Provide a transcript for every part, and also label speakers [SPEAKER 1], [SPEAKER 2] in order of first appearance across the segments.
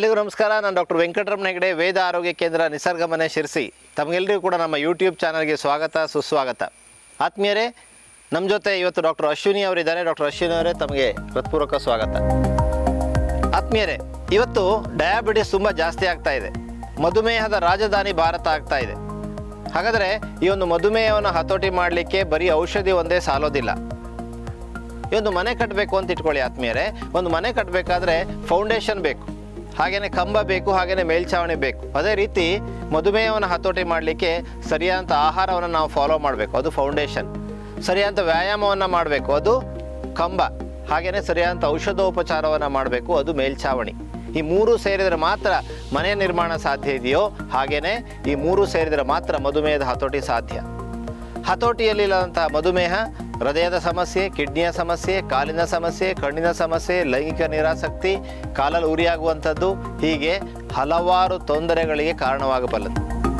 [SPEAKER 1] ಎಲ್ರಿಗೂ ನಮಸ್ಕಾರ ನಾನು ಡಾಕ್ಟರ್ ವೆಂಕಟರಮಣ ಹೆಗಡೆ ವೇದ ಆರೋಗ್ಯ ಕೇಂದ್ರ ನಿಸರ್ಗ ಮನೆ ಶಿರಸಿ ತಮಗೆಲ್ಲರಿಗೂ ಕೂಡ ನಮ್ಮ ಯೂಟ್ಯೂಬ್ ಚಾನಲ್ಗೆ ಸ್ವಾಗತ ಸುಸ್ವಾಗತ ಆತ್ಮೀಯರೇ ನಮ್ಮ ಜೊತೆ ಇವತ್ತು ಡಾಕ್ಟರ್ ಅಶ್ವಿನಿ ಅವರಿದ್ದಾರೆ ಡಾಕ್ಟರ್ ಅಶ್ವಿನಿ ಅವರೇ ತಮಗೆ ಹೃತ್ಪೂರ್ವಕ ಸ್ವಾಗತ ಆತ್ಮೀಯರೇ ಇವತ್ತು ಡಯಾಬಿಟಿಸ್ ತುಂಬ ಜಾಸ್ತಿ ಆಗ್ತಾ ಇದೆ ಮಧುಮೇಹದ ರಾಜಧಾನಿ ಭಾರತ ಆಗ್ತಾ ಇದೆ ಹಾಗಾದರೆ ಈ ಒಂದು ಮಧುಮೇಹವನ್ನು ಹತೋಟಿ ಮಾಡಲಿಕ್ಕೆ ಬರೀ ಔಷಧಿ ಒಂದೇ ಸಾಲೋದಿಲ್ಲ ಈ ಒಂದು ಮನೆ ಕಟ್ಟಬೇಕು ಅಂತ ಇಟ್ಕೊಳ್ಳಿ ಆತ್ಮೀಯರೇ ಒಂದು ಮನೆ ಕಟ್ಟಬೇಕಾದ್ರೆ ಫೌಂಡೇಶನ್ ಬೇಕು ಹಾಗೆಯೇ ಕಂಬ ಬೇಕು ಹಾಗೆಯೇ ಮೇಲ್ಛಾವಣಿ ಬೇಕು ಅದೇ ರೀತಿ ಮಧುಮೇಹವನ್ನು ಹತೋಟಿ ಮಾಡಲಿಕ್ಕೆ ಸರಿಯಾದಂಥ ಆಹಾರವನ್ನು ನಾವು ಫಾಲೋ ಮಾಡಬೇಕು ಅದು ಫೌಂಡೇಶನ್ ಸರಿಯಾದಂಥ ವ್ಯಾಯಾಮವನ್ನು ಮಾಡಬೇಕು ಅದು ಕಂಬ ಹಾಗೆಯೇ ಸರಿಯಾದಂಥ ಔಷಧೋಪಚಾರವನ್ನು ಮಾಡಬೇಕು ಅದು ಮೇಲ್ಛಾವಣಿ ಈ ಮೂರು ಸೇರಿದರೆ ಮಾತ್ರ ಮನೆ ನಿರ್ಮಾಣ ಸಾಧ್ಯ ಇದೆಯೋ ಹಾಗೆಯೇ ಈ ಮೂರು ಸೇರಿದರೆ ಮಾತ್ರ ಮಧುಮೇಹದ ಹತೋಟಿ ಸಾಧ್ಯ ಹತೋಟಿಯಲ್ಲಿಲ್ಲದಂತಹ ಮಧುಮೇಹ ಹೃದಯದ ಸಮಸ್ಯೆ ಕಿಡ್ನಿಯ ಸಮಸ್ಯೆ ಕಾಲಿನ ಸಮಸ್ಯೆ ಕಣ್ಣಿನ ಸಮಸ್ಯೆ ಲೈಂಗಿಕ ನಿರಾಸಕ್ತಿ ಕಾಲಲ್ಲಿ ಉರಿಯಾಗುವಂಥದ್ದು ಹೀಗೆ ಹಲವಾರು ತೊಂದರೆಗಳಿಗೆ ಕಾರಣವಾಗಬಲ್ಲದು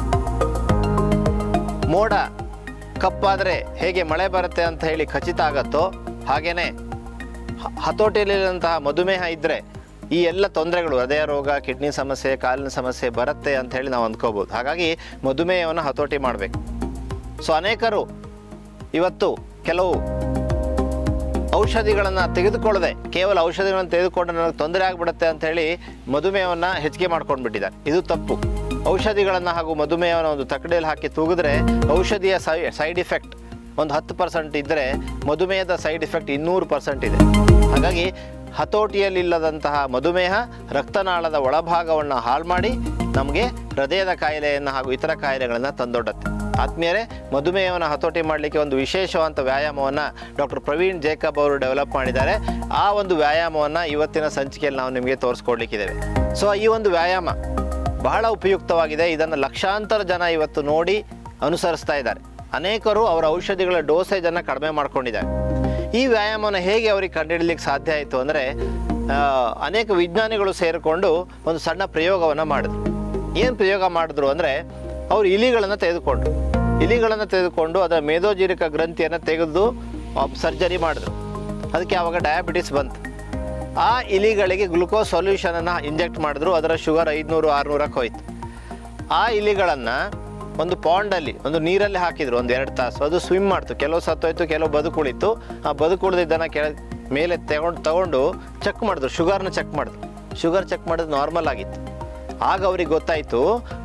[SPEAKER 1] ಮೋಡ ಕಪ್ಪಾದರೆ ಹೇಗೆ ಮಳೆ ಬರುತ್ತೆ ಅಂತ ಹೇಳಿ ಖಚಿತ ಆಗತ್ತೋ ಹಾಗೇನೆ ಹ- ಹತೋಟಿಯಲ್ಲಿರುವಂತಹ ಮಧುಮೇಹ ಇದ್ದರೆ ಈ ಎಲ್ಲ ತೊಂದರೆಗಳು ಹೃದಯ ರೋಗ ಕಿಡ್ನಿ ಸಮಸ್ಯೆ ಕಾಲಿನ ಸಮಸ್ಯೆ ಬರುತ್ತೆ ಅಂತ ಹೇಳಿ ನಾವು ಅಂದ್ಕೋಬೋದು ಹಾಗಾಗಿ ಮಧುಮೇಹವನ್ನು ಹತೋಟಿ ಮಾಡಬೇಕು ಸೊ ಅನೇಕರು ಇವತ್ತು ಕೆಲವು ಔಷಧಿಗಳನ್ನು ತೆಗೆದುಕೊಳ್ಳದೆ ಕೇವಲ ಔಷಧಿಗಳನ್ನು ತೆಗೆದುಕೊಂಡು ನನಗೆ ತೊಂದರೆ ಆಗಿಬಿಡುತ್ತೆ ಅಂತ ಹೇಳಿ ಮಧುಮೇಹವನ್ನು ಹೆಚ್ಚಿಗೆ ಮಾಡ್ಕೊಂಡು ಬಿಟ್ಟಿದ್ದಾರೆ ಇದು ತಪ್ಪು ಔಷಧಿಗಳನ್ನು ಹಾಗೂ ಮಧುಮೇಹವನ್ನು ಒಂದು ತಕ್ಕಡಿಯಲ್ಲಿ ಹಾಕಿ ತೂಗಿದ್ರೆ ಔಷಧಿಯ ಸೈ ಸೈಡ್ ಇಫೆಕ್ಟ್ ಒಂದು ಹತ್ತು ಪರ್ಸೆಂಟ್ ಇದ್ದರೆ ಮಧುಮೇಹದ ಸೈಡ್ ಇಫೆಕ್ಟ್ ಇನ್ನೂರು ಪರ್ಸೆಂಟ್ ಇದೆ ಹಾಗಾಗಿ ಹತೋಟಿಯಲ್ಲಿಲ್ಲದಂತಹ ಮಧುಮೇಹ ರಕ್ತನಾಳದ ಒಳಭಾಗವನ್ನು ಹಾಳು ಮಾಡಿ ನಮಗೆ ಹೃದಯದ ಕಾಯಿಲೆಯನ್ನು ಹಾಗೂ ಇತರ ಕಾಯಿಲೆಗಳನ್ನು ತಂದೊಡ್ಡತ್ತೆ ಆತ್ಮೀಯರೇ ಮಧುಮೇಹವನ್ನು ಹತೋಟಿ ಮಾಡಲಿಕ್ಕೆ ಒಂದು ವಿಶೇಷವಾದ ವ್ಯಾಯಾಮವನ್ನು ಡಾಕ್ಟರ್ ಪ್ರವೀಣ್ ಜೇಕಬ್ ಅವರು ಡೆವಲಪ್ ಮಾಡಿದ್ದಾರೆ ಆ ಒಂದು ವ್ಯಾಯಾಮವನ್ನು ಇವತ್ತಿನ ಸಂಚಿಕೆಯಲ್ಲಿ ನಾವು ನಿಮಗೆ ತೋರಿಸ್ಕೊಡ್ಲಿಕ್ಕಿದ್ದೇವೆ ಸೊ ಈ ಒಂದು ವ್ಯಾಯಾಮ ಬಹಳ ಉಪಯುಕ್ತವಾಗಿದೆ ಇದನ್ನು ಲಕ್ಷಾಂತರ ಜನ ಇವತ್ತು ನೋಡಿ ಅನುಸರಿಸ್ತಾ ಇದ್ದಾರೆ ಅನೇಕರು ಅವರ ಔಷಧಿಗಳ ಡೋಸೇಜನ್ನು ಕಡಿಮೆ ಮಾಡ್ಕೊಂಡಿದ್ದಾರೆ ಈ ವ್ಯಾಯಾಮವನ್ನು ಹೇಗೆ ಅವರಿಗೆ ಕಂಡುಹಿಡಲಿಕ್ಕೆ ಸಾಧ್ಯ ಆಯಿತು ಅಂದರೆ ಅನೇಕ ವಿಜ್ಞಾನಿಗಳು ಸೇರಿಕೊಂಡು ಒಂದು ಸಣ್ಣ ಪ್ರಯೋಗವನ್ನು ಮಾಡಿದ್ರು ಏನು ಪ್ರಯೋಗ ಮಾಡಿದ್ರು ಅಂದರೆ ಅವರು ಇಲಿಗಳನ್ನು ತೆಗೆದುಕೊಂಡ್ರು ಇಲಿಗಳನ್ನು ತೆಗೆದುಕೊಂಡು ಅದರ ಮೇದೋಜೀರಕ ಗ್ರಂಥಿಯನ್ನು ತೆಗೆದು ಸರ್ಜರಿ ಮಾಡಿದ್ರು ಅದಕ್ಕೆ ಆವಾಗ ಡಯಾಬಿಟಿಸ್ ಬಂತು ಆ ಇಲಿಗಳಿಗೆ ಗ್ಲುಕೋಸ್ ಸೊಲ್ಯೂಷನನ್ನು ಇಂಜೆಕ್ಟ್ ಮಾಡಿದ್ರು ಅದರ ಶುಗರ್ ಐದುನೂರು ಆರುನೂರಕ್ಕೆ ಹೋಯ್ತು ಆ ಇಲಿಗಳನ್ನು ಒಂದು ಪಾಂಡಲ್ಲಿ ಒಂದು ನೀರಲ್ಲಿ ಹಾಕಿದ್ರು ಒಂದು ಎರಡು ತಾಸು ಅದು ಸ್ವಿಮ್ ಮಾಡ್ತು ಕೆಲವು ಸತ್ತೋಯ್ತು ಕೆಲವು ಬದುಕುಳಿತು ಆ ಬದುಕುಳಿದಿದ್ದನ್ನು ಕೆಳ ಮೇಲೆ ತಗೊಂಡು ತಗೊಂಡು ಚೆಕ್ ಮಾಡಿದ್ರು ಶುಗರ್ನ ಚೆಕ್ ಮಾಡಿದ್ರು ಶುಗರ್ ಚೆಕ್ ಮಾಡಿದ್ದು ನಾರ್ಮಲ್ ಆಗಿತ್ತು ಆಗ ಅವ್ರಿಗೆ ಗೊತ್ತಾಯಿತು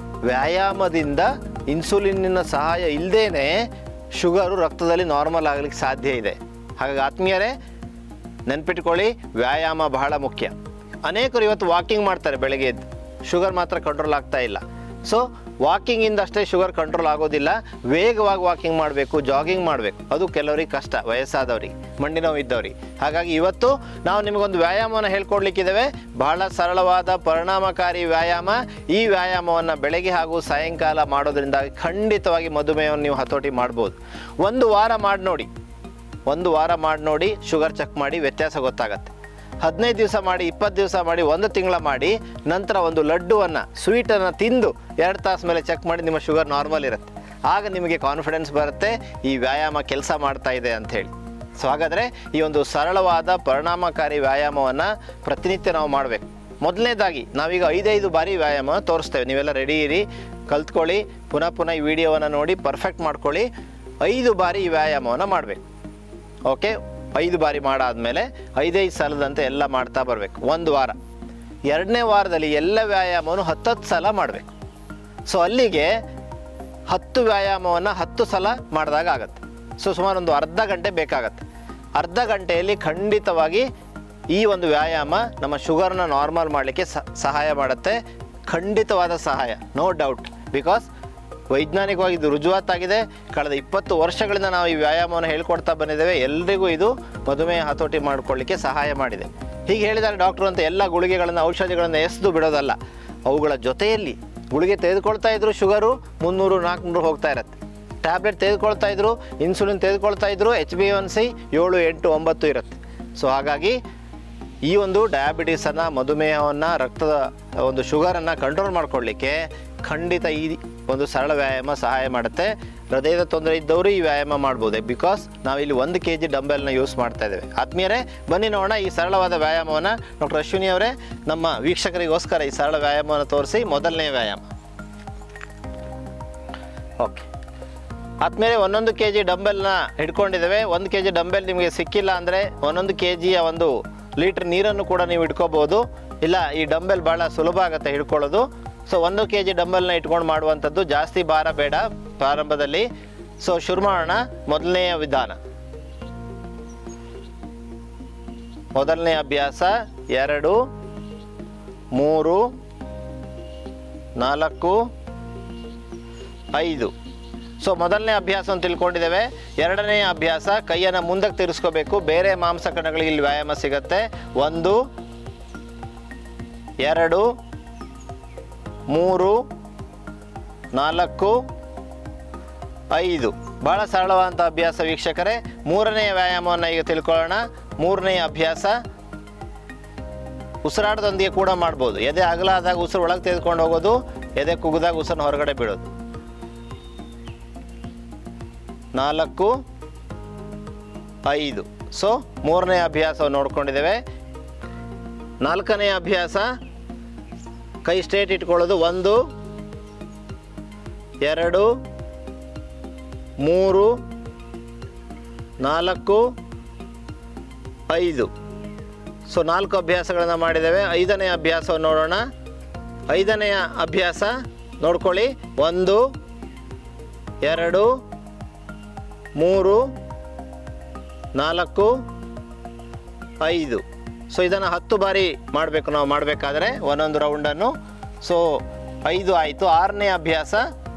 [SPEAKER 1] ವ್ಯಾಯಾಮದಿಂದ ಇನ್ಸುಲಿನ್ನಿನ ಸಹಾಯ ಇಲ್ಲದೇ ಶುಗರು ರಕ್ತದಲ್ಲಿ ನಾರ್ಮಲ್ ಆಗಲಿಕ್ಕೆ ಸಾಧ್ಯ ಇದೆ ಹಾಗಾಗಿ ಆತ್ಮೀಯರೇ ನೆನ್ಪಿಟ್ಕೊಳ್ಳಿ ವ್ಯಾಯಾಮ ಬಹಳ ಮುಖ್ಯ ಅನೇಕರು ಇವತ್ತು ವಾಕಿಂಗ್ ಮಾಡ್ತಾರೆ ಬೆಳಗ್ಗೆ ಎದ್ದು ಶುಗರ್ ಮಾತ್ರ ಕಂಟ್ರೋಲ್ ಆಗ್ತಾ ಇಲ್ಲ ಸೊ ವಾಕಿಂಗಿಂದ ಅಷ್ಟೇ ಶುಗರ್ ಕಂಟ್ರೋಲ್ ಆಗೋದಿಲ್ಲ ವೇಗವಾಗಿ ವಾಕಿಂಗ್ ಮಾಡಬೇಕು ಜಾಗಿಂಗ್ ಮಾಡಬೇಕು ಅದು ಕೆಲವರಿಗೆ ಕಷ್ಟ ವಯಸ್ಸಾದವ್ರಿಗೆ ಮಂಡಿ ನೋವು ಇದ್ದವ್ರಿಗೆ ಹಾಗಾಗಿ ಇವತ್ತು ನಾವು ನಿಮಗೊಂದು ವ್ಯಾಯಾಮವನ್ನು ಹೇಳ್ಕೊಡ್ಲಿಕ್ಕಿದ್ದೇವೆ ಬಹಳ ಸರಳವಾದ ಪರಿಣಾಮಕಾರಿ ವ್ಯಾಯಾಮ ಈ ವ್ಯಾಯಾಮವನ್ನು ಬೆಳಗ್ಗೆ ಹಾಗೂ ಸಾಯಂಕಾಲ ಮಾಡೋದ್ರಿಂದ ಖಂಡಿತವಾಗಿ ಮಧುಮೇಹವನ್ನು ನೀವು ಹತೋಟಿ ಮಾಡ್ಬೋದು ಒಂದು ವಾರ ಮಾಡಿ ನೋಡಿ ಒಂದು ವಾರ ಮಾಡಿ ನೋಡಿ ಶುಗರ್ ಚೆಕ್ ಮಾಡಿ ವ್ಯತ್ಯಾಸ ಗೊತ್ತಾಗತ್ತೆ ಹದಿನೈದು ದಿವಸ ಮಾಡಿ ಇಪ್ಪತ್ತು ದಿವಸ ಮಾಡಿ ಒಂದು ತಿಂಗಳ ಮಾಡಿ ನಂತರ ಒಂದು ಲಡ್ಡುವನ್ನು ಸ್ವೀಟನ್ನು ತಿಂದು ಎರಡು ತಾಸು ಮೇಲೆ ಚೆಕ್ ಮಾಡಿ ನಿಮ್ಮ ಶುಗರ್ ನಾರ್ಮಲ್ ಇರುತ್ತೆ ಆಗ ನಿಮಗೆ ಕಾನ್ಫಿಡೆನ್ಸ್ ಬರುತ್ತೆ ಈ ವ್ಯಾಯಾಮ ಕೆಲಸ ಮಾಡ್ತಾ ಇದೆ ಅಂಥೇಳಿ ಸೊ ಹಾಗಾದರೆ ಈ ಒಂದು ಸರಳವಾದ ಪರಿಣಾಮಕಾರಿ ವ್ಯಾಯಾಮವನ್ನು ಪ್ರತಿನಿತ್ಯ ನಾವು ಮಾಡಬೇಕು ಮೊದಲನೇದಾಗಿ ನಾವೀಗ ಐದೈದು ಬಾರಿ ವ್ಯಾಯಾಮವನ್ನು ತೋರಿಸ್ತೇವೆ ನೀವೆಲ್ಲ ರೆಡಿ ಇರಿ ಕಲ್ತ್ಕೊಳ್ಳಿ ಪುನಃ ಪುನಃ ಈ ವಿಡಿಯೋವನ್ನು ನೋಡಿ ಪರ್ಫೆಕ್ಟ್ ಮಾಡ್ಕೊಳ್ಳಿ ಐದು ಬಾರಿ ಈ ವ್ಯಾಯಾಮವನ್ನು ಮಾಡಬೇಕು ಓಕೆ ಐದು ಬಾರಿ ಮಾಡಾದಮೇಲೆ ಐದೈದು ಸಲದಂತೆ ಎಲ್ಲ ಮಾಡ್ತಾ ಬರಬೇಕು ಒಂದು ವಾರ ಎರಡನೇ ವಾರದಲ್ಲಿ ಎಲ್ಲ ವ್ಯಾಯಾಮವನ್ನು ಹತ್ತತ್ತು ಸಲ ಮಾಡಬೇಕು ಸೊ ಅಲ್ಲಿಗೆ ಹತ್ತು ವ್ಯಾಯಾಮವನ್ನು ಹತ್ತು ಸಲ ಮಾಡಿದಾಗ ಆಗತ್ತೆ ಸೊ ಸುಮಾರು ಒಂದು ಅರ್ಧ ಗಂಟೆ ಬೇಕಾಗತ್ತೆ ಅರ್ಧ ಗಂಟೆಯಲ್ಲಿ ಖಂಡಿತವಾಗಿ ಈ ಒಂದು ವ್ಯಾಯಾಮ ನಮ್ಮ ಶುಗರ್ನ ನಾರ್ಮಲ್ ಮಾಡಲಿಕ್ಕೆ ಸಹಾಯ ಮಾಡುತ್ತೆ ಖಂಡಿತವಾದ ಸಹಾಯ ನೋ ಡೌಟ್ ಬಿಕಾಸ್ ವೈಜ್ಞಾನಿಕವಾಗಿ ಇದು ರುಜುವಾತಾಗಿದೆ ಕಳೆದ ಇಪ್ಪತ್ತು ವರ್ಷಗಳಿಂದ ನಾವು ಈ ವ್ಯಾಯಾಮವನ್ನು ಹೇಳ್ಕೊಡ್ತಾ ಬಂದಿದ್ದೇವೆ ಎಲ್ರಿಗೂ ಇದು ಮಧುಮೇಹ ಹತೋಟಿ ಮಾಡಿಕೊಳ್ಳಿಕ್ಕೆ ಸಹಾಯ ಮಾಡಿದೆ ಹೀಗೆ ಹೇಳಿದ್ದಾರೆ ಡಾಕ್ಟ್ರು ಅಂತ ಎಲ್ಲ ಗುಳಿಗೆಗಳನ್ನು ಔಷಧಿಗಳನ್ನು ಎಸೆದು ಬಿಡೋದಲ್ಲ ಅವುಗಳ ಜೊತೆಯಲ್ಲಿ ಗುಳಿಗೆ ತೆಗೆದುಕೊಳ್ತಾ ಇದ್ರು ಶುಗರು ಮುನ್ನೂರು ನಾಲ್ಕುನೂರು ಹೋಗ್ತಾ ಇರತ್ತೆ ಟ್ಯಾಬ್ಲೆಟ್ ತೆಗೆದುಕೊಳ್ತಾ ಇದ್ರು ಇನ್ಸುಲಿನ್ ತೆಗೆದುಕೊಳ್ತಾ ಇದ್ರು ಎಚ್ ಬಿ ಒನ್ ಸಿ ಏಳು ಎಂಟು ಒಂಬತ್ತು ಇರುತ್ತೆ ಸೊ ಹಾಗಾಗಿ ಈ ಒಂದು ಡಯಾಬಿಟೀಸನ್ನು ಮಧುಮೇಹವನ್ನು ರಕ್ತದ ಒಂದು ಶುಗರನ್ನು ಕಂಟ್ರೋಲ್ ಮಾಡ್ಕೊಳ್ಳಿಕ್ಕೆ ಖಂಡಿತ ಈ ಒಂದು ಸರಳ ವ್ಯಾಯಾಮ ಸಹಾಯ ಮಾಡುತ್ತೆ ಹೃದಯದ ತೊಂದರೆ ಇದ್ದವರು ಈ ವ್ಯಾಯಾಮ ಮಾಡ್ಬೋದು ಬಿಕಾಸ್ ನಾವಿಲ್ಲಿ ಒಂದು ಕೆ ಜಿ ಡಂಬೆಲ್ನ ಯೂಸ್ ಮಾಡ್ತಾ ಇದ್ದೇವೆ ಆತ್ಮೀಯರೇ ಬನ್ನಿ ನೋಡೋಣ ಈ ಸರಳವಾದ ವ್ಯಾಯಾಮವನ್ನು ಡಾಕ್ಟರ್ ಅಶ್ವಿನಿ ಅವರೇ ನಮ್ಮ ವೀಕ್ಷಕರಿಗೋಸ್ಕರ ಈ ಸರಳ ವ್ಯಾಯಾಮವನ್ನು ತೋರಿಸಿ ಮೊದಲನೇ ವ್ಯಾಯಾಮ ಓಕೆ ಆದ್ಮೇಲೆ ಒಂದೊಂದು ಕೆ ಜಿ ಡಂಬೆಲ್ನ ಹಿಡ್ಕೊಂಡಿದ್ದೇವೆ ಒಂದು ಕೆ ಜಿ ಡಂಬೆಲ್ ನಿಮಗೆ ಸಿಕ್ಕಿಲ್ಲ ಅಂದರೆ ಒಂದೊಂದು ಕೆ ಜಿಯ ಒಂದು ಲೀಟ್ರ್ ನೀರನ್ನು ಕೂಡ ನೀವು ಇಟ್ಕೋಬೋದು ಇಲ್ಲ ಈ ಡಂಬೆಲ್ ಭಾಳ ಸುಲಭ ಆಗುತ್ತೆ ಹಿಡ್ಕೊಳ್ಳೋದು ಸೊ ಒಂದು ಕೆ ಜಿ ಡಂಬೆಲ್ನ ಇಟ್ಕೊಂಡು ಮಾಡುವಂಥದ್ದು ಜಾಸ್ತಿ ಭಾರ ಬೇಡ ಪ್ರಾರಂಭದಲ್ಲಿ ಸೊ ಶುರು ಮಾಡೋಣ ಮೊದಲನೆಯ ವಿಧಾನ ಮೊದಲನೇ ಅಭ್ಯಾಸ ಎರಡು ಮೂರು ನಾಲ್ಕು ಐದು ಸೊ ಮೊದಲನೇ ಅಭ್ಯಾಸವನ್ನು ತಿಳ್ಕೊಂಡಿದ್ದೇವೆ ಎರಡನೇ ಅಭ್ಯಾಸ ಕೈಯನ್ನು ಮುಂದಕ್ಕೆ ತಿರ್ಸ್ಕೋಬೇಕು ಬೇರೆ ಮಾಂಸಕಣಗಳಿಗೆ ಇಲ್ಲಿ ವ್ಯಾಯಾಮ ಸಿಗತ್ತೆ ಒಂದು ಎರಡು ಮೂರು ನಾಲ್ಕು ಐದು ಭಾಳ ಸರಳವಾದಂಥ ಅಭ್ಯಾಸ ವೀಕ್ಷಕರೇ ಮೂರನೆಯ ವ್ಯಾಯಾಮವನ್ನು ಈಗ ತಿಳ್ಕೊಳ್ಳೋಣ ಮೂರನೆಯ ಅಭ್ಯಾಸ ಉಸಿರಾಟದೊಂದಿಗೆ ಕೂಡ ಮಾಡ್ಬೋದು ಎದೆ ಅಗಲಾದಾಗ ಉಸಿರು ಒಳಗೆ ತೆಗೆದುಕೊಂಡು ಹೋಗೋದು ಎದೆ ಕುಗ್ದಾಗ ಉಸಿರನ್ನ ಹೊರಗಡೆ ಬಿಡೋದು ನಾಲ್ಕು ಐದು ಸೊ ಮೂರನೇ ಅಭ್ಯಾಸವನ್ನು ನೋಡ್ಕೊಂಡಿದ್ದೇವೆ ನಾಲ್ಕನೇ ಅಭ್ಯಾಸ ಕೈ ಸ್ಟ್ರೇಟ್ ಇಟ್ಕೊಳ್ಳೋದು ಒಂದು ಎರಡು ಮೂರು ನಾಲ್ಕು ಐದು ಸೊ ನಾಲ್ಕು ಅಭ್ಯಾಸಗಳನ್ನು ಮಾಡಿದ್ದೇವೆ ಐದನೇ ಅಭ್ಯಾಸವನ್ನು ನೋಡೋಣ ಐದನೆಯ ಅಭ್ಯಾಸ ನೋಡ್ಕೊಳ್ಳಿ ಒಂದು ಎರಡು ಮೂರು ನಾಲ್ಕು ಐದು ಸೊ ಇದನ್ನು ಹತ್ತು ಬಾರಿ ಮಾಡಬೇಕು ನಾವು ಮಾಡಬೇಕಾದ್ರೆ ಒಂದೊಂದು ರೌಂಡನ್ನು ಸೊ ಐದು ಆಯಿತು ಆರನೇ ಅಭ್ಯಾಸ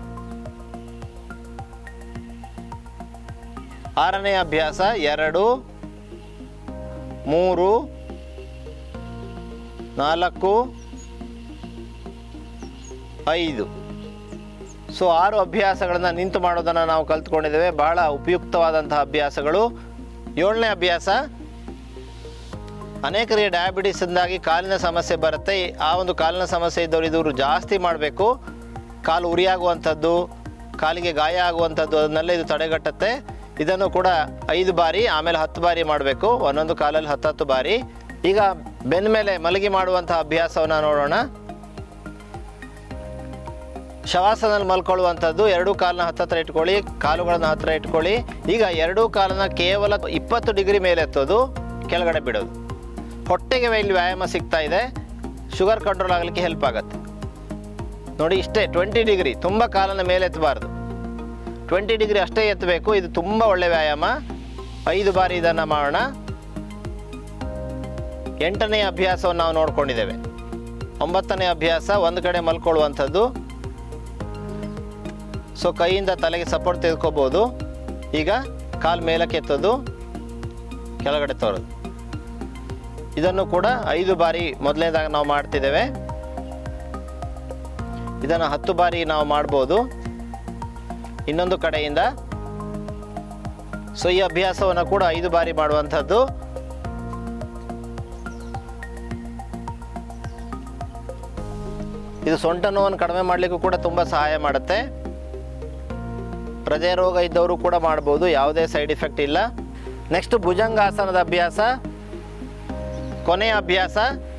[SPEAKER 1] ಆರನೇ ಅಭ್ಯಾಸ ಎರಡು ಮೂರು ನಾಲ್ಕು ಐದು ಸೊ ಆರು ಅಭ್ಯಾಸಗಳನ್ನು ನಿಂತು ಮಾಡೋದನ್ನು ನಾವು ಕಲ್ತ್ಕೊಂಡಿದ್ದೇವೆ ಬಹಳ ಉಪಯುಕ್ತವಾದಂತಹ ಅಭ್ಯಾಸಗಳು ಏಳನೇ ಅಭ್ಯಾಸ ಅನೇಕರಿಗೆ ಡಯಾಬಿಟಿಸಿಂದಾಗಿ ಕಾಲಿನ ಸಮಸ್ಯೆ ಬರುತ್ತೆ ಆ ಒಂದು ಕಾಲಿನ ಸಮಸ್ಯೆ ಇದ್ದವರು ಇದು ಜಾಸ್ತಿ ಮಾಡಬೇಕು ಕಾಲು ಉರಿಯಾಗುವಂಥದ್ದು ಕಾಲಿಗೆ ಗಾಯ ಆಗುವಂಥದ್ದು ಅದನ್ನೆಲ್ಲ ಇದು ತಡೆಗಟ್ಟುತ್ತೆ ಇದನ್ನು ಕೂಡ ಐದು ಬಾರಿ ಆಮೇಲೆ ಹತ್ತು ಬಾರಿ ಮಾಡಬೇಕು ಒಂದೊಂದು ಕಾಲಲ್ಲಿ ಹತ್ತತ್ತು ಬಾರಿ ಈಗ ಬೆನ್ನ ಮೇಲೆ ಮಲಗಿ ಮಾಡುವಂತಹ ಅಭ್ಯಾಸವನ್ನು ನೋಡೋಣ ಶವಾಸನಲ್ಲಿ ಮಲ್ಕೊಳ್ಳುವಂಥದ್ದು ಎರಡೂ ಕಾಲನ್ನ ಹತ್ತತ್ರ ಇಟ್ಕೊಳ್ಳಿ ಕಾಲುಗಳನ್ನ ಹತ್ತಿರ ಇಟ್ಕೊಳ್ಳಿ ಈಗ ಎರಡೂ ಕಾಲನ್ನ ಕೇವಲ ಇಪ್ಪತ್ತು ಡಿಗ್ರಿ ಮೇಲೆ ಎತ್ತೋದು ಕೆಳಗಡೆ ಬಿಡೋದು ಹೊಟ್ಟೆಗೆ ಇಲ್ಲಿ ವ್ಯಾಯಾಮ ಸಿಗ್ತಾ ಇದೆ ಶುಗರ್ ಕಂಟ್ರೋಲ್ ಆಗಲಿಕ್ಕೆ ಹೆಲ್ಪ್ ಆಗುತ್ತೆ ನೋಡಿ ಇಷ್ಟೇ ಟ್ವೆಂಟಿ ಡಿಗ್ರಿ ತುಂಬ ಕಾಲನ್ನ ಮೇಲೆ ಎತ್ತಬಾರ್ದು ಟ್ವೆಂಟಿ ಡಿಗ್ರಿ ಅಷ್ಟೇ ಎತ್ತಬೇಕು ಇದು ತುಂಬ ಒಳ್ಳೆ ವ್ಯಾಯಾಮ ಐದು ಬಾರಿ ಇದನ್ನು ಮಾಡೋಣ ಎಂಟನೇ ಅಭ್ಯಾಸವನ್ನು ನಾವು ನೋಡ್ಕೊಂಡಿದ್ದೇವೆ ಒಂಬತ್ತನೇ ಅಭ್ಯಾಸ ಒಂದು ಕಡೆ ಮಲ್ಕೊಳ್ಳುವಂಥದ್ದು ಸೊ ಕೈಯಿಂದ ತಲೆಗೆ ಸಪೋರ್ಟ್ ತೆಗೆದುಕೋಬೋದು ಈಗ ಕಾಲು ಮೇಲಕ್ಕೆ ಎತ್ತೋದು ಕೆಳಗಡೆ ತೋರೋದು ಇದನ್ನು ಕೂಡ ಐದು ಬಾರಿ ಮೊದಲನೇದಾಗ ನಾವು ಮಾಡ್ತಿದ್ದೇವೆ ಇದನ್ನು ಹತ್ತು ಬಾರಿ ನಾವು ಮಾಡ್ಬೋದು ಇನ್ನೊಂದು ಕಡೆಯಿಂದ ಸೊ ಈ ಅಭ್ಯಾಸವನ್ನು ಕೂಡ ಐದು ಬಾರಿ ಮಾಡುವಂಥದ್ದು ಇದು ಸೊಂಟ ನೋವನ್ನು ಕಡಿಮೆ ಮಾಡಲಿಕ್ಕೂ ಕೂಡ ತುಂಬ ಸಹಾಯ ಮಾಡುತ್ತೆ ಹೃದಯ ರೋಗ ಇದ್ದವರು ಕೂಡ ಮಾಡ್ಬೋದು ಯಾವುದೇ ಸೈಡ್ ಇಫೆಕ್ಟ್ ಇಲ್ಲ ನೆಕ್ಸ್ಟ್ ಭುಜಂಗಾಸನದ ಅಭ್ಯಾಸ ಕೊನೆಯ ಅಭ್ಯಾಸ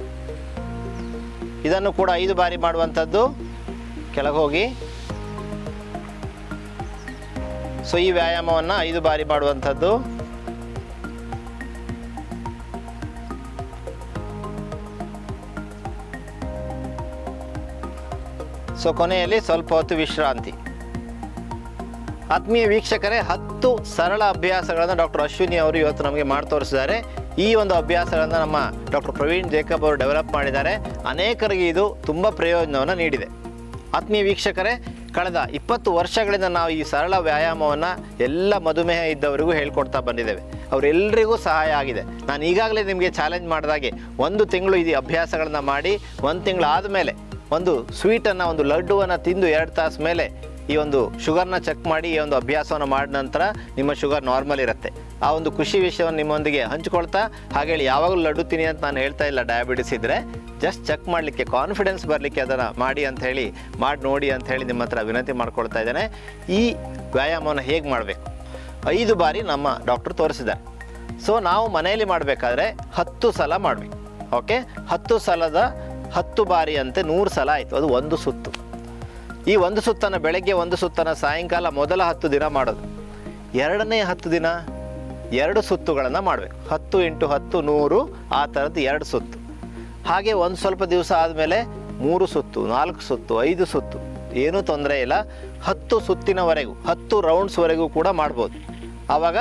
[SPEAKER 1] ಇದನ್ನು ಕೂಡ ಐದು ಬಾರಿ ಮಾಡುವಂಥದ್ದು ಕೆಳಗೆ ಹೋಗಿ ಸೊ ಈ ವ್ಯಾಯಾಮವನ್ನು ಐದು ಬಾರಿ ಮಾಡುವಂಥದ್ದು ಸೊ ಕೊನೆಯಲ್ಲಿ ಸ್ವಲ್ಪ ಹೊತ್ತು ವಿಶ್ರಾಂತಿ ಆತ್ಮೀಯ ವೀಕ್ಷಕರೇ ಹತ್ತು ಸರಳ ಅಭ್ಯಾಸಗಳನ್ನು ಡಾಕ್ಟರ್ ಅಶ್ವಿನಿ ಅವರು ಇವತ್ತು ನಮಗೆ ಮಾಡಿ ತೋರಿಸಿದ್ದಾರೆ ಈ ಒಂದು ಅಭ್ಯಾಸಗಳನ್ನು ನಮ್ಮ ಡಾಕ್ಟರ್ ಪ್ರವೀಣ್ ಜೇಕಬ್ ಅವರು ಡೆವಲಪ್ ಮಾಡಿದ್ದಾರೆ ಅನೇಕರಿಗೆ ಇದು ತುಂಬ ಪ್ರಯೋಜನವನ್ನು ನೀಡಿದೆ ಆತ್ಮೀಯ ವೀಕ್ಷಕರೇ ಕಳೆದ ಇಪ್ಪತ್ತು ವರ್ಷಗಳಿಂದ ನಾವು ಈ ಸರಳ ವ್ಯಾಯಾಮವನ್ನು ಎಲ್ಲ ಮಧುಮೇಹ ಇದ್ದವರಿಗೂ ಹೇಳ್ಕೊಡ್ತಾ ಬಂದಿದ್ದೇವೆ ಅವರೆಲ್ಲರಿಗೂ ಸಹಾಯ ಆಗಿದೆ ನಾನು ಈಗಾಗಲೇ ನಿಮಗೆ ಚಾಲೆಂಜ್ ಮಾಡಿದಾಗೆ ಒಂದು ತಿಂಗಳು ಇದು ಅಭ್ಯಾಸಗಳನ್ನು ಮಾಡಿ ಒಂದು ತಿಂಗಳು ಆದಮೇಲೆ ಒಂದು ಸ್ವೀಟನ್ನು ಒಂದು ಲಡ್ಡುವನ್ನು ತಿಂದು ಎರಡು ತಾಸು ಮೇಲೆ ಈ ಒಂದು ಶುಗರ್ನ ಚೆಕ್ ಮಾಡಿ ಈ ಒಂದು ಅಭ್ಯಾಸವನ್ನು ಮಾಡಿದ ನಂತರ ನಿಮ್ಮ ಶುಗರ್ ನಾರ್ಮಲ್ ಇರುತ್ತೆ ಆ ಒಂದು ಖುಷಿ ವಿಷಯವನ್ನು ನಿಮ್ಮೊಂದಿಗೆ ಹಂಚ್ಕೊಳ್ತಾ ಹಾಗೆ ಹೇಳಿ ಯಾವಾಗಲೂ ಲಡ್ಡು ತಿನ್ನಿ ಅಂತ ನಾನು ಹೇಳ್ತಾ ಇಲ್ಲ ಡಯಾಬಿಟಿಸ್ ಇದ್ದರೆ ಜಸ್ಟ್ ಚೆಕ್ ಮಾಡಲಿಕ್ಕೆ ಕಾನ್ಫಿಡೆನ್ಸ್ ಬರಲಿಕ್ಕೆ ಅದನ್ನು ಮಾಡಿ ಅಂತ ಹೇಳಿ ಮಾಡಿ ನೋಡಿ ಅಂತ ಹೇಳಿ ನಿಮ್ಮ ಹತ್ರ ವಿನಂತಿ ಮಾಡ್ಕೊಳ್ತಾ ಇದ್ದೇನೆ ಈ ವ್ಯಾಯಾಮವನ್ನು ಹೇಗೆ ಮಾಡಬೇಕು ಐದು ಬಾರಿ ನಮ್ಮ ಡಾಕ್ಟರ್ ತೋರಿಸಿದ್ದಾರೆ ಸೊ ನಾವು ಮನೆಯಲ್ಲಿ ಮಾಡಬೇಕಾದ್ರೆ ಹತ್ತು ಸಲ ಮಾಡಬೇಕು ಓಕೆ ಹತ್ತು ಸಲದ ಹತ್ತು ಬಾರಿ ಅಂತೆ ನೂರು ಸಲ ಆಯಿತು ಅದು ಒಂದು ಸುತ್ತು ಈ ಒಂದು ಸುತ್ತನ್ನು ಬೆಳಗ್ಗೆ ಒಂದು ಸುತ್ತನ್ನು ಸಾಯಂಕಾಲ ಮೊದಲ ಹತ್ತು ದಿನ ಮಾಡೋದು ಎರಡನೇ ಹತ್ತು ದಿನ ಎರಡು ಸುತ್ತುಗಳನ್ನು ಮಾಡಬೇಕು ಹತ್ತು ಇಂಟು ಹತ್ತು ನೂರು ಆ ಥರದ್ದು ಎರಡು ಸುತ್ತು ಹಾಗೆ ಒಂದು ಸ್ವಲ್ಪ ದಿವಸ ಆದಮೇಲೆ ಮೂರು ಸುತ್ತು ನಾಲ್ಕು ಸುತ್ತು ಐದು ಸುತ್ತು ಏನೂ ತೊಂದರೆ ಇಲ್ಲ ಹತ್ತು ಸುತ್ತಿನವರೆಗೂ ಹತ್ತು ರೌಂಡ್ಸ್ವರೆಗೂ ಕೂಡ ಮಾಡ್ಬೋದು ಆವಾಗ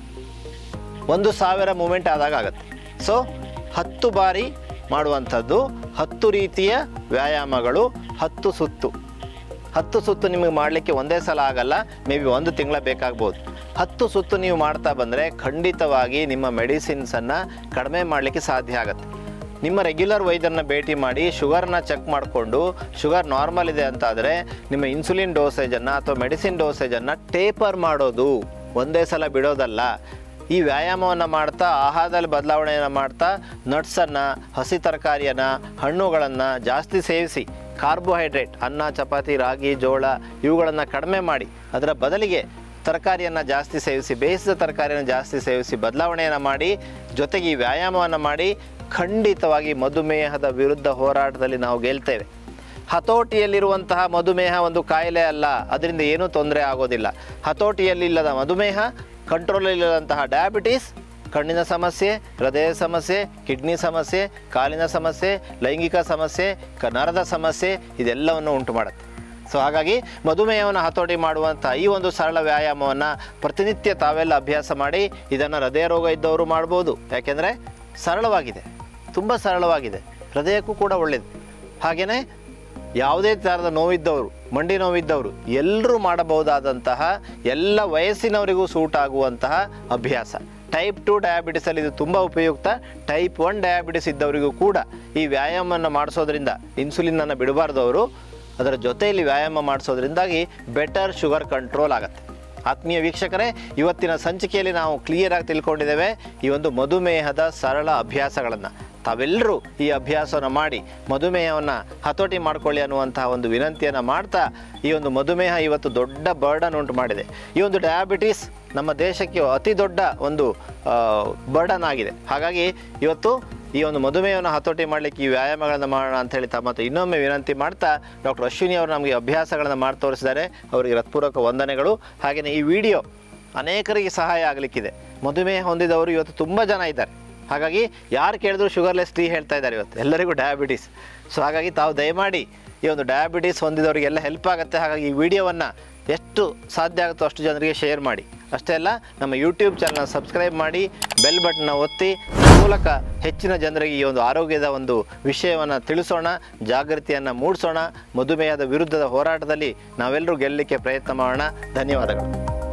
[SPEAKER 1] ಒಂದು ಸಾವಿರ ಮೂಮೆಂಟ್ ಆದಾಗ ಆಗುತ್ತೆ ಸೊ ಹತ್ತು ಬಾರಿ ಮಾಡುವಂಥದ್ದು ಹತ್ತು ರೀತಿಯ ವ್ಯಾಯಾಮಗಳು ಹತ್ತು ಸುತ್ತು ಹತ್ತು ಸುತ್ತು ನಿಮಗೆ ಮಾಡಲಿಕ್ಕೆ ಒಂದೇ ಸಲ ಆಗಲ್ಲ ಮೇ ಬಿ ಒಂದು ತಿಂಗಳ ಬೇಕಾಗ್ಬೋದು ಹತ್ತು ಸುತ್ತು ನೀವು ಮಾಡ್ತಾ ಬಂದರೆ ಖಂಡಿತವಾಗಿ ನಿಮ್ಮ ಮೆಡಿಸಿನ್ಸನ್ನು ಕಡಿಮೆ ಮಾಡಲಿಕ್ಕೆ ಸಾಧ್ಯ ಆಗುತ್ತೆ ನಿಮ್ಮ ರೆಗ್ಯುಲರ್ ವೈದ್ಯರನ್ನ ಭೇಟಿ ಮಾಡಿ ಶುಗರ್ನ ಚೆಕ್ ಮಾಡಿಕೊಂಡು ಶುಗರ್ ನಾರ್ಮಲ್ ಇದೆ ಅಂತಾದರೆ ನಿಮ್ಮ ಇನ್ಸುಲಿನ್ ಡೋಸೇಜನ್ನು ಅಥವಾ ಮೆಡಿಸಿನ್ ಡೋಸೇಜನ್ನು ಟೇಪರ್ ಮಾಡೋದು ಒಂದೇ ಸಲ ಬಿಡೋದಲ್ಲ ಈ ವ್ಯಾಯಾಮವನ್ನು ಮಾಡ್ತಾ ಆಹಾರದಲ್ಲಿ ಬದಲಾವಣೆಯನ್ನು ಮಾಡ್ತಾ ನಟ್ಸನ್ನು ಹಸಿ ತರಕಾರಿಯನ್ನು ಹಣ್ಣುಗಳನ್ನು ಜಾಸ್ತಿ ಸೇವಿಸಿ ಕಾರ್ಬೋಹೈಡ್ರೇಟ್ ಅನ್ನ ಚಪಾತಿ ರಾಗಿ ಜೋಳ ಇವುಗಳನ್ನು ಕಡಿಮೆ ಮಾಡಿ ಅದರ ಬದಲಿಗೆ ತರಕಾರಿಯನ್ನು ಜಾಸ್ತಿ ಸೇವಿಸಿ ಬೇಯಿಸಿದ ತರಕಾರಿಯನ್ನು ಜಾಸ್ತಿ ಸೇವಿಸಿ ಬದಲಾವಣೆಯನ್ನು ಮಾಡಿ ಜೊತೆಗೆ ಈ ವ್ಯಾಯಾಮವನ್ನು ಮಾಡಿ ಖಂಡಿತವಾಗಿ ಮಧುಮೇಹದ ವಿರುದ್ಧ ಹೋರಾಟದಲ್ಲಿ ನಾವು ಗೆಲ್ತೇವೆ ಹತೋಟಿಯಲ್ಲಿರುವಂತಹ ಮಧುಮೇಹ ಒಂದು ಕಾಯಿಲೆ ಅಲ್ಲ ಅದರಿಂದ ಏನೂ ತೊಂದರೆ ಆಗೋದಿಲ್ಲ ಹತೋಟಿಯಲ್ಲಿಲ್ಲದ ಮಧುಮೇಹ ಕಂಟ್ರೋಲಲ್ಲಿಲ್ಲದಂತಹ ಡಯಾಬಿಟೀಸ್ ಕಣ್ಣಿನ ಸಮಸ್ಯೆ ಹೃದಯ ಸಮಸ್ಯೆ ಕಿಡ್ನಿ ಸಮಸ್ಯೆ ಕಾಲಿನ ಸಮಸ್ಯೆ ಲೈಂಗಿಕ ಸಮಸ್ಯೆ ಕ ನರದ ಸಮಸ್ಯೆ ಇದೆಲ್ಲವನ್ನು ಉಂಟು ಮಾಡುತ್ತೆ ಸೊ ಹಾಗಾಗಿ ಮಧುಮೇಹವನ್ನು ಹತೋಟಿ ಮಾಡುವಂಥ ಈ ಒಂದು ಸರಳ ವ್ಯಾಯಾಮವನ್ನು ಪ್ರತಿನಿತ್ಯ ತಾವೆಲ್ಲ ಅಭ್ಯಾಸ ಮಾಡಿ ಇದನ್ನು ಹೃದಯ ರೋಗ ಇದ್ದವರು ಮಾಡ್ಬೋದು ಯಾಕೆಂದರೆ ಸರಳವಾಗಿದೆ ತುಂಬ ಸರಳವಾಗಿದೆ ಹೃದಯಕ್ಕೂ ಕೂಡ ಒಳ್ಳೆಯದು ಹಾಗೆಯೇ ಯಾವುದೇ ಥರದ ನೋವಿದ್ದವರು ಮಂಡಿ ನೋವಿದ್ದವರು ಎಲ್ಲರೂ ಮಾಡಬಹುದಾದಂತಹ ಎಲ್ಲ ವಯಸ್ಸಿನವರಿಗೂ ಸೂಟ್ ಆಗುವಂತಹ ಅಭ್ಯಾಸ ಟೈಪ್ ಟು ಡಯಾಬಿಟಿಸಲ್ಲಿ ಇದು ತುಂಬ ಉಪಯುಕ್ತ ಟೈಪ್ ಒನ್ ಡಯಾಬಿಟಿಸ್ ಇದ್ದವರಿಗೂ ಕೂಡ ಈ ವ್ಯಾಯಾಮವನ್ನು ಮಾಡಿಸೋದ್ರಿಂದ ಇನ್ಸುಲಿನನ್ನು ಬಿಡಬಾರ್ದವರು ಅದರ ಜೊತೆಯಲ್ಲಿ ವ್ಯಾಯಾಮ ಮಾಡಿಸೋದ್ರಿಂದಾಗಿ ಬೆಟರ್ ಶುಗರ್ ಕಂಟ್ರೋಲ್ ಆಗುತ್ತೆ ಆತ್ಮೀಯ ವೀಕ್ಷಕರೇ ಇವತ್ತಿನ ಸಂಚಿಕೆಯಲ್ಲಿ ನಾವು ಕ್ಲಿಯರಾಗಿ ತಿಳ್ಕೊಂಡಿದ್ದೇವೆ ಈ ಒಂದು ಮಧುಮೇಹದ ಸರಳ ಅಭ್ಯಾಸಗಳನ್ನು ತಾವೆಲ್ಲರೂ ಈ ಅಭ್ಯಾಸವನ್ನು ಮಾಡಿ ಮಧುಮೇಹವನ್ನು ಹತೋಟಿ ಮಾಡಿಕೊಳ್ಳಿ ಅನ್ನುವಂತಹ ಒಂದು ವಿನಂತಿಯನ್ನು ಮಾಡ್ತಾ ಈ ಒಂದು ಮಧುಮೇಹ ಇವತ್ತು ದೊಡ್ಡ ಬರ್ಡನ್ ಉಂಟು ಮಾಡಿದೆ ಈ ಒಂದು ಡಯಾಬಿಟೀಸ್ ನಮ್ಮ ದೇಶಕ್ಕೆ ಅತಿ ದೊಡ್ಡ ಒಂದು ಬರ್ಡನ್ ಆಗಿದೆ ಹಾಗಾಗಿ ಇವತ್ತು ಈ ಒಂದು ಮಧುಮೇಹವನ್ನು ಹತೋಟಿ ಮಾಡಲಿಕ್ಕೆ ಈ ವ್ಯಾಯಾಮಗಳನ್ನು ಮಾಡೋಣ ಅಂತ ಹೇಳಿ ತಮ್ಮ ಹತ್ರ ಇನ್ನೊಮ್ಮೆ ವಿನಂತಿ ಮಾಡ್ತಾ ಡಾಕ್ಟರ್ ಅಶ್ವಿನಿ ಅವರು ನಮಗೆ ಅಭ್ಯಾಸಗಳನ್ನು ಮಾಡಿ ತೋರಿಸಿದ್ದಾರೆ ಅವರಿಗೆ ಹೃತ್ಪೂರ್ವಕ ವಂದನೆಗಳು ಹಾಗೆಯೇ ಈ ವಿಡಿಯೋ ಅನೇಕರಿಗೆ ಸಹಾಯ ಆಗಲಿಕ್ಕಿದೆ ಮಧುಮೇಹ ಹೊಂದಿದವರು ಇವತ್ತು ತುಂಬ ಜನ ಇದ್ದಾರೆ ಹಾಗಾಗಿ ಯಾರು ಕೇಳಿದ್ರು ಶುಗರ್ಲೆಸ್ ಟೀ ಹೇಳ್ತಾ ಇದ್ದಾರೆ ಇವತ್ತು ಎಲ್ಲರಿಗೂ ಡಯಾಬಿಟೀಸ್ ಸೊ ಹಾಗಾಗಿ ತಾವು ದಯಮಾಡಿ ಈ ಒಂದು ಡಯಾಬಿಟೀಸ್ ಹೊಂದಿದವರಿಗೆಲ್ಲ ಹೆಲ್ಪ್ ಆಗುತ್ತೆ ಹಾಗಾಗಿ ಈ ವಿಡಿಯೋವನ್ನು ಎಷ್ಟು ಸಾಧ್ಯ ಆಗುತ್ತೋ ಅಷ್ಟು ಜನರಿಗೆ ಶೇರ್ ಮಾಡಿ ಅಷ್ಟೇ ಅಲ್ಲ ನಮ್ಮ ಯೂಟ್ಯೂಬ್ ಚಾನಲ್ನ ಸಬ್ಸ್ಕ್ರೈಬ್ ಮಾಡಿ ಬೆಲ್ ಬಟನ್ನ ಒತ್ತಿ ಈ ಮೂಲಕ ಹೆಚ್ಚಿನ ಜನರಿಗೆ ಈ ಒಂದು ಆರೋಗ್ಯದ ಒಂದು ವಿಷಯವನ್ನು ತಿಳಿಸೋಣ ಜಾಗೃತಿಯನ್ನು ಮೂಡಿಸೋಣ ಮಧುಮೇಹದ ವಿರುದ್ಧದ ಹೋರಾಟದಲ್ಲಿ ನಾವೆಲ್ಲರೂ ಗೆಲ್ಲಲಿಕ್ಕೆ ಪ್ರಯತ್ನ ಮಾಡೋಣ ಧನ್ಯವಾದಗಳು